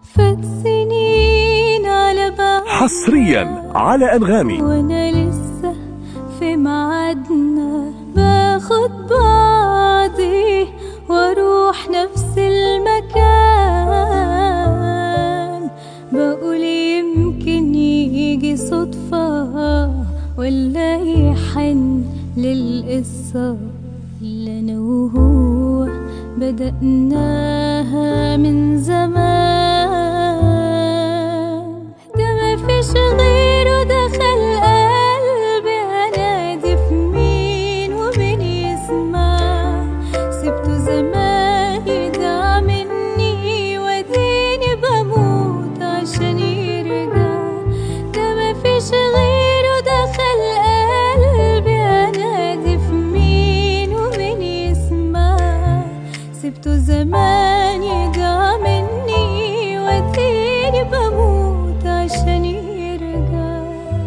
فات سنين على بعض حصريا على أنغامي وانا لسه في ميعادنا باخد بعضي واروح نفس المكان بقول يمكن يجي صدفة ولا يحن للقصة اللي انا وهو بدأناها من زمان ده مفيش غيره دخل قلبي انادي في مين ومين يسمع سبته زمان يدعى مني وديني بموت عشان يرجع ده مفيش غيره دخل قلبي انادي في مين ومين يسمع سبته زمان يدعى مني وديني بموت عشان يرجع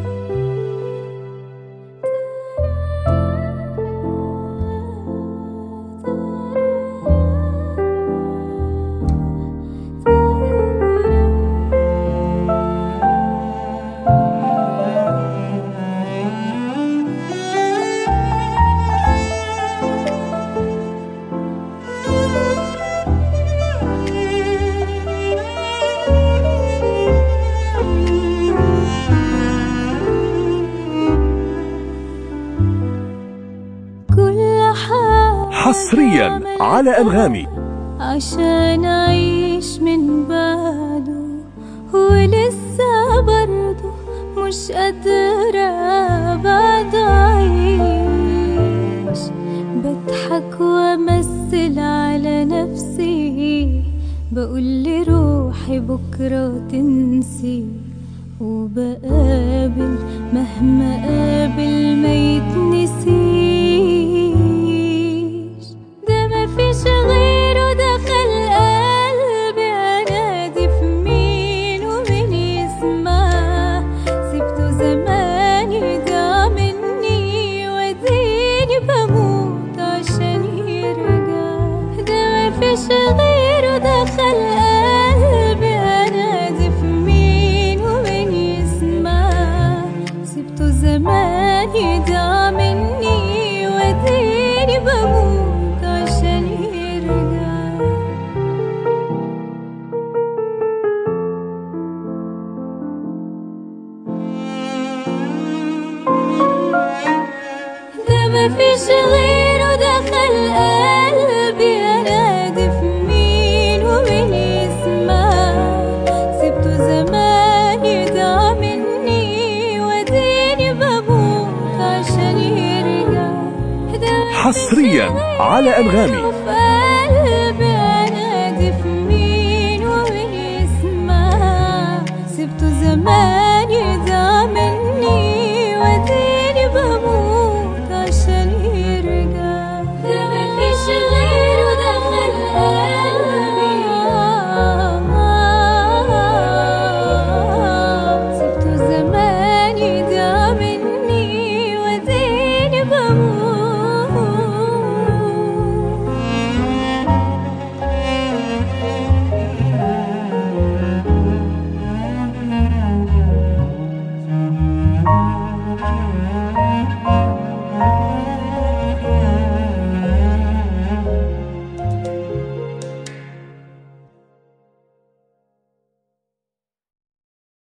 كل حاجة حصريا على أنغامي عشان أعيش من بعده ولسه برضه مش قادرة بعد أعيش بضحك وأمثل على نفسي بقول لروحي بكرة تنسي وبقابل مهما قابل ما يتنسيش ده مفيش غيره دخل قلبي انادي في مين ومين يسمع سبته زمان يدعى مني وديني بموت عشان يرجع ده مفيش غيره دخل قلبي انادي في مين ومين يسمع سبته زمان يدعى مني وديني بموت عشان يرجع ده مفيش غيره دخل قلبي انادي في مين ومين يسمع سبته زمان يدعى مني وديني بموت عشان يرجع ده مفيش حصرياً على أنغامي.